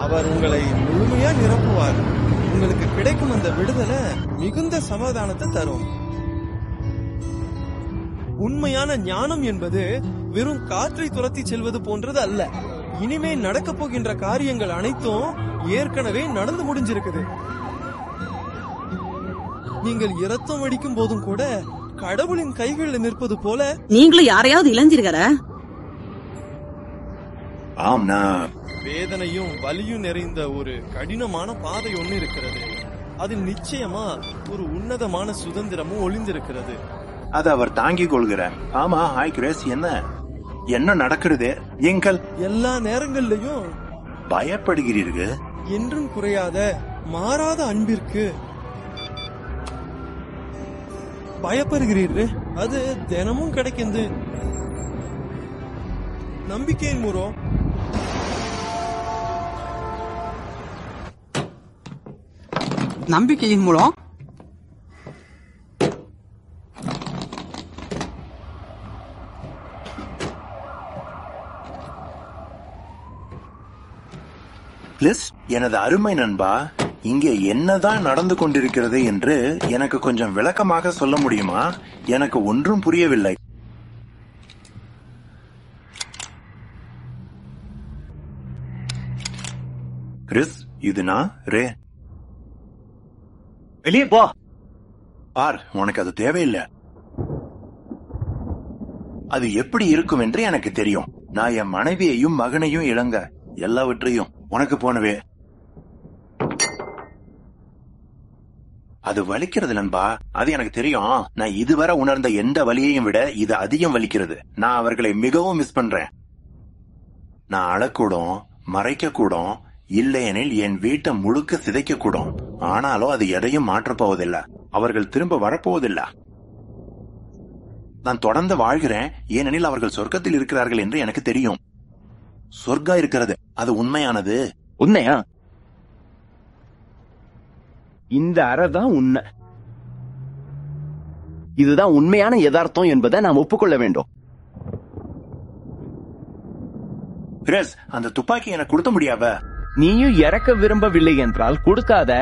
அவர் உங்களை முழுமையா நிரப்புவார் உங்களுக்கு கிடைக்கும் அந்த விடுதலை மிகுந்த சமாதானத்தை தரும் உண்மையான ஞானம் என்பது வெறும் காற்றை துரத்தி செல்வது போன்றது அல்ல இனிமே நடக்கப் போகின்ற காரியங்கள் அனைத்தும் ஏற்கனவே நடந்து முடிஞ்சிருக்குது நீங்கள் இரத்தம் அடிக்கும் போதும் கூட கடவுளின் கைகளில் நிற்பது போல நீங்களும் யாரையாவது இளைஞ்சிருக்கிற ஆம் நான் வேதனையும் வலியும் நிறைந்த ஒரு கடினமான பாதை ஒண்ணு இருக்கிறது அதில் நிச்சயமா ஒரு உன்னதமான சுதந்திரமும் ஒளிந்திருக்கிறது அதை அவர் தாங்கிக் கொள்கிறார் ஆமா ஹாய் கிரேஸ் என்ன என்ன நடக்கிறது எங்கள் எல்லா நேரங்கள்லயும் பயப்படுகிறீர்கள் என்றும் குறையாத மாறாத அன்பிற்கு பயப்படுகிறீர்கள் அது தினமும் கிடைக்குது நம்பிக்கையின் மூலம் நம்பிக்கையின் மூலம் பிளஸ் எனது அருமை நண்பா இங்கே என்னதான் நடந்து கொண்டிருக்கிறது என்று எனக்கு கொஞ்சம் விளக்கமாக சொல்ல முடியுமா எனக்கு ஒன்றும் புரியவில்லை கிறிஸ் இது நான் ரே வெளியே போ பார் உனக்கு அது தேவையில்லை அது எப்படி இருக்கும் என்று எனக்கு தெரியும் நான் என் மனைவியையும் மகனையும் இழங்க எல்லாவற்றையும் உனக்கு போனவே அது வலிக்கிறது நண்பா அது எனக்கு தெரியும் நான் இதுவரை உணர்ந்த எந்த வலியையும் விட இது அதிகம் வலிக்கிறது நான் அவர்களை மிகவும் மிஸ் பண்றேன் நான் அழக்கூடும் மறைக்கக்கூடும் இல்லையெனில் என் வீட்டை முழுக்க சிதைக்கக்கூடும் ஆனாலும் அது எதையும் மாற்றப் போவதில்லை அவர்கள் திரும்ப வரப்போவதில்லை நான் தொடர்ந்து வாழ்கிறேன் ஏனெனில் அவர்கள் சொர்க்கத்தில் இருக்கிறார்கள் என்று எனக்கு தெரியும் சொர்க்கா இருக்கிறது அது உண்மையானது உண்மையா இந்த அறை தான் உண்மை இதுதான் உண்மையான யதார்த்தம் என்பதை நாம் ஒப்புக்கொள்ள வேண்டும் கிரேஸ் அந்த துப்பாக்கி எனக்கு கொடுத்த முடியாவ நீயும் இறக்க விரும்பவில்லை என்றால் கொடுக்காத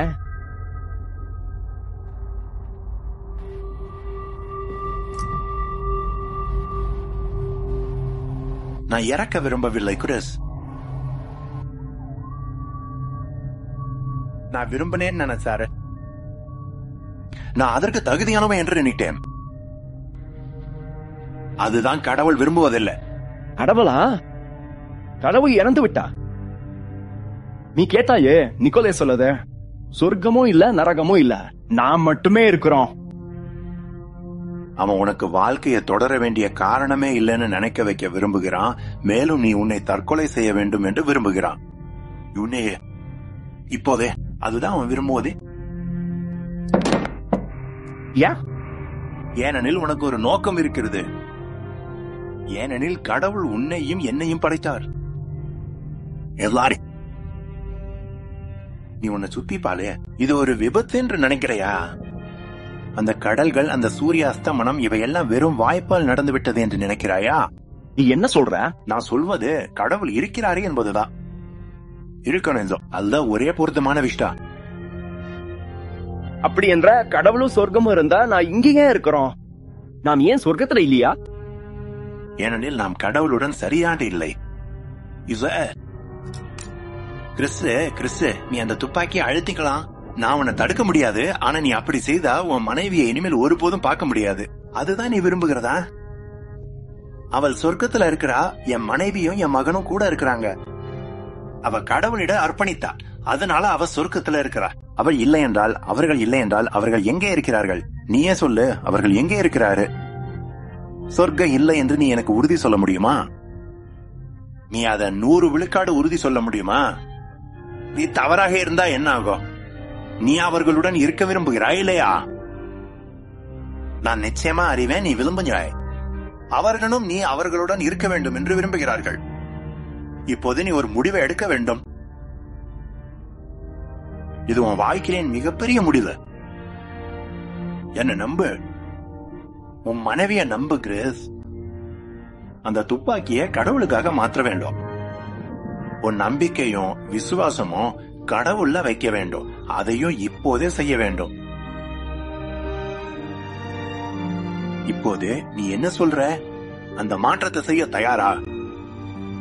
நான் இறக்க விரும்பவில்லை கிரேஸ் நான் விரும்பினேன்னு நினைச்சாரு நான் அதற்கு தகுதியானவன் என்று நினைத்தேன் அதுதான் கடவுள் விரும்புவதில்லை கடவுளா கடவுள் இறந்து விட்டா நீ கேட்டாயே நிக்கோலே சொல்லத சொர்க்கமும் இல்ல நரகமும் இல்ல நான் மட்டுமே இருக்கிறோம் அவன் உனக்கு வாழ்க்கையை தொடர வேண்டிய காரணமே இல்லைன்னு நினைக்க வைக்க விரும்புகிறான் மேலும் நீ உன்னை தற்கொலை செய்ய வேண்டும் என்று விரும்புகிறான் உன்னையே இப்போதே அதுதான் அவன் விரும்புவதே ஏன் ஏனெனில் உனக்கு ஒரு நோக்கம் இருக்கிறது ஏனெனில் கடவுள் உன்னையும் என்னையும் படைத்தார் எல்லாரும் நீ உன்னை சுத்தி பாலே இது ஒரு விபத்து என்று நினைக்கிறையா அந்த கடல்கள் அந்த சூரிய அஸ்தமனம் இவையெல்லாம் வெறும் வாய்ப்பால் நடந்து விட்டது என்று நினைக்கிறாயா நீ என்ன சொல்ற நான் சொல்வது கடவுள் இருக்கிறாரே என்பதுதான் இருக்கணும் என்றோ. அதுதான் ஒரே பொருத்தமான விஷயம் அப்படி என்ற கடவுளும் சொர்க்கமும் இருந்தா நான் இங்கேயே இருக்கிறோம் நாம் ஏன் சொர்க்கத்துல இல்லையா ஏனெனில் நாம் கடவுளுடன் சரியாக இல்லை இச கிறிஸ்து கிறிஸ்து நீ அந்த துப்பாக்கியை அழுத்திக்கலாம் நான் உன்னை தடுக்க முடியாது ஆனா நீ அப்படி செய்தா உன் மனைவியை இனிமேல் ஒருபோதும் பார்க்க முடியாது அதுதான் நீ விரும்புகிறதா அவள் சொர்க்கத்துல இருக்கிறா என் மனைவியும் என் மகனும் கூட இருக்கிறாங்க அவ கடவுளிட அர்ப்பணித்தா அதனால அவ சொர்க்கத்துல இருக்கிறா அவள் இல்லை என்றால் அவர்கள் இல்லை என்றால் அவர்கள் எங்கே இருக்கிறார்கள் நீயே சொல்லு அவர்கள் எங்கே இருக்கிறாரு சொர்க்கம் இல்லை என்று நீ எனக்கு உறுதி சொல்ல முடியுமா நீ அத நூறு விழுக்காடு உறுதி சொல்ல முடியுமா நீ தவறாக இருந்தா என்ன ஆகும் நீ அவர்களுடன் இருக்க விரும்புகிறாய் இல்லையா நான் நிச்சயமா அறிவேன் நீ விரும்புகிறாய் அவர்களும் நீ அவர்களுடன் இருக்க வேண்டும் என்று விரும்புகிறார்கள் இப்போது நீ ஒரு முடிவை எடுக்க வேண்டும் இது உன் வாழ்க்கையின் மிகப்பெரிய முடிவு என்ன நம்பு உன் மனைவிய நம்பு கிரேஸ் அந்த துப்பாக்கியை கடவுளுக்காக மாற்ற வேண்டும் உன் நம்பிக்கையும் விசுவாசமும் கடவுள்ல வைக்க வேண்டும் அதையும் இப்போதே செய்ய வேண்டும் இப்போது நீ என்ன சொல்ற அந்த மாற்றத்தை செய்ய தயாரா